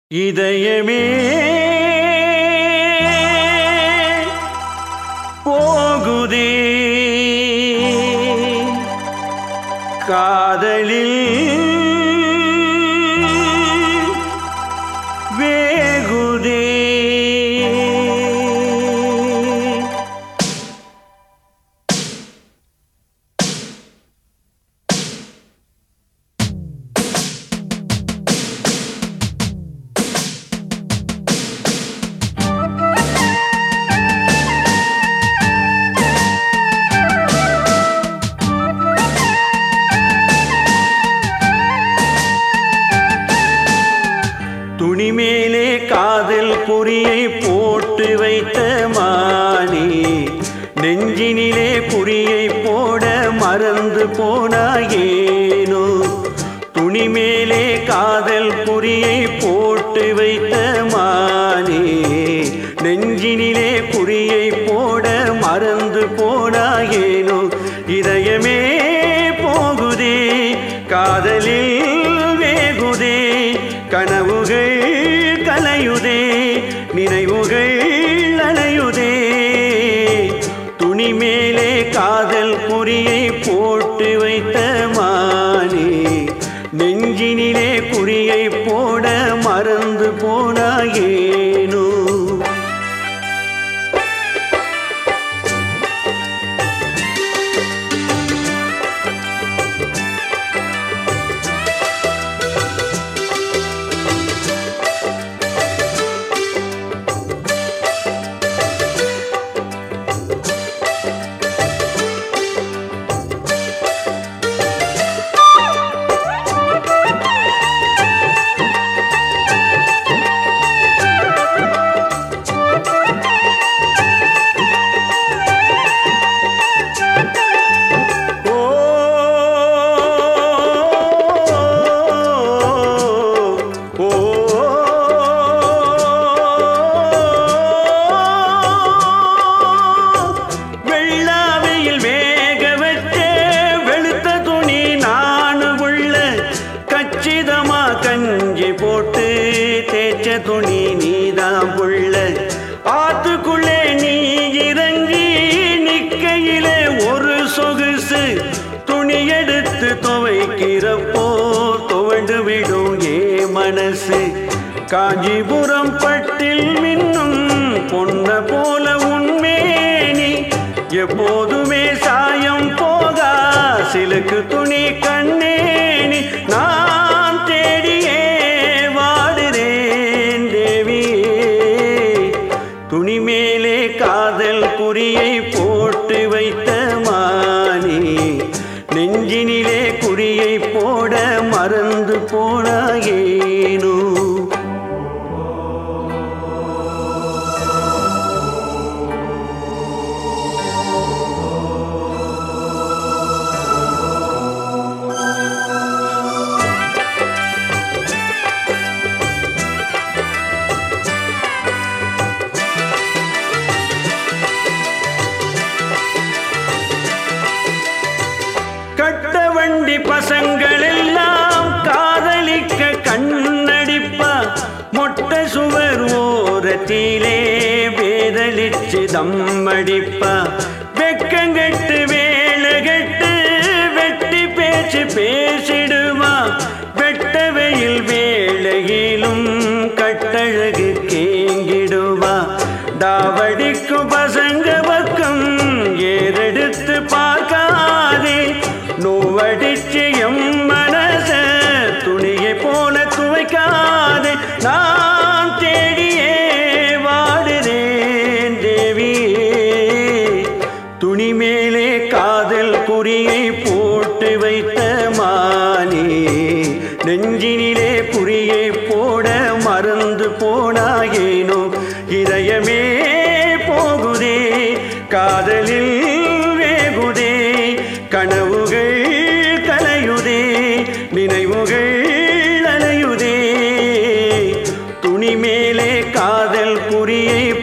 இதயமே போகுதே காதலில் வேகுதே துணிமேலே காதல் குறியை போட்டு வைத்த மானே நெஞ்சினிலே குறியை போட மறந்து போனாயேனோ துணிமேலே காதல் குறியை போட்டு வைத்த மானே நெஞ்சினிலே குறியை போட மறந்து போனாயேனோ இதயமே போகுதே காதலில் வேகுதே கனவுகள் கலையுதே நினைவுகள் அலையுதே துணி மேலே காதல் குறியை போட்டு வைத்த மானே நெஞ்சினிலே குறியை போட மறந்து போனாயேனோ ஓ ஓ வெள்ளாவையில் வேக வச்ச வெளுத்த துணி நானு உள்ள கச்சிதமா கஞ்சி போட்டு தேய்ச்ச துணி நீதான் புள்ள ஆத்துக்குள்ளே நீ இறங்கி நிக்கையிலே ஒரு சொகுசு துணி எடுத்து துவைக்கிறப்போ துவண்டு விடும் ஏ மனசு காஞ்சிபுரம் பட்டில் மின்னும் பொன்ன போல உண்மேனி எப்போதுமே சாயம் போகா சிலுக்கு துணி கண்ணேனி நான் தேடியே வாடுறேன் தேவியே துணி மேலே காதல் குறியை போட்டு வைத்த மானே நெஞ்சினிலே குறியை போட மறந்து போனாயேனோ கட்ட வண்டி பசங்கள் எல்லாம் காதலிக்க கண்ணடிப்பா மொட்டை சுவர் ஓரத்திலே வேதலிச்சு தம்மடிப்பா வெக்கங்கெட்டு வேலைகட்டு வெட்டி பேச்சு பேசிடுவா வெட்ட வெயில் வேளையிலும் கட்டழகு கேங்கிடுவா டாவடிக்கும் பசங்க பக்கம் ஏறெடுத்து பார்க்காதே நோவடிச்சு எம் மனச துணியை போல துவைக்காதே நான் தேடியே வாடுறேன் தேவியே துணி மேலே காதல் குறியை போட்டு வைத்த மானே நெஞ்சினிலே குறியை போட மறந்து போனாயேனோ இதயமே போகுதே காதலில் வேகுதே கனவுகள் கலையுதே நினைவுகள் அலையுதே துணி மேலே காதல் குறியை